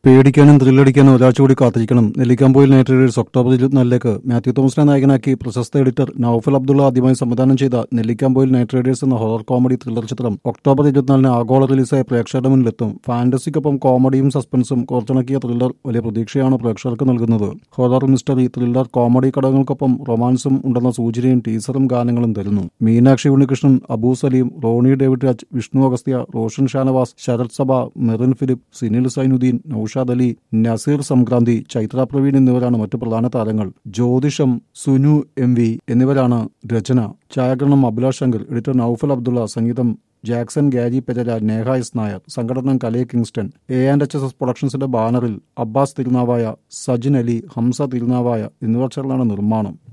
പേടിക്കാനും ത്രില്ലടിക്കാനും ഒരാഴ്ച കൂടി കാത്തിരിക്കണം നെല്ലിക്കാമ്പോയിൽ നൈറ്റ് റൈഡേഴ്സ് ഒക്ടോബർ ഇരുപത്തിനാലിലേക്ക് മാത്യു തോമസിനെ നായകനാക്കി പ്രശസ്ത എഡിറ്റർ നൌഫൽ അബ്ദുള്ള ആദ്യമായി സംവിധാനം ചെയ്ത നെല്ലിക്കാമ്പോയിൽ നൈറ്റ് റൈഡേഴ്സ് എന്ന ഹൊറർ കോമഡി ത്രില്ലർ ചിത്രം ഒക്ടോബർ ഇരുപത്തിനാലിന് ആഗോള റിലീസായി പ്രേക്ഷകരുടെ മുന്നിലെത്തും ഫാന്റസിക്കൊപ്പം കോമഡിയും സസ്പെൻസും കോർത്തിണക്കിയ ത്രില്ലർ വലിയ പ്രതീക്ഷയാണ് പ്രേക്ഷകർക്ക് നൽകുന്നത് ഹൊറർ മിസ്റ്ററി ത്രില്ലർ കോമഡി ഘടകങ്ങൾക്കൊപ്പം റൊമാൻസും ഉണ്ടെന്ന സൂചനയും ടീസറും ഗാനങ്ങളും തരുന്നു മീനാക്ഷി ഉണ്ണികൃഷ്ണൻ അബൂ സലീം റോണി ഡേവിഡ് രാജ് വിഷ്ണു അഗസ്ത്യ റോഷൻ ഷാനവാസ് ശരത് സഭ മെറിൻ ഫിലിപ്പ് സിനിൽ സൈനുദ്ദീൻ നൌഷാദ് അലി നസീർ സംക്രാന്തി ചൈത്ര പ്രവീൺ എന്നിവരാണ് മറ്റു പ്രധാന താരങ്ങൾ ജ്യോതിഷം സുനു എം വി എന്നിവരാണ് രചന ഛായാഗ്രഹണം അഭിലാഷ് ശങ്കർ എഡിറ്റർ നൌഫൽ അബ്ദുള്ള സംഗീതം ജാക്സൺ ഗാരി പെരര നേഹ എസ് നായർ സംഘടന കലയെ Kingston A and H S S പ്രൊഡക്ഷൻസിന്റെ ബാനറിൽ അബ്ബാസ് തിരുനാവായ സജിൻ അലി ഹംസ തിരുനാവായ എന്നിവർ ചേർന്നാണ് നിർമ്മാണം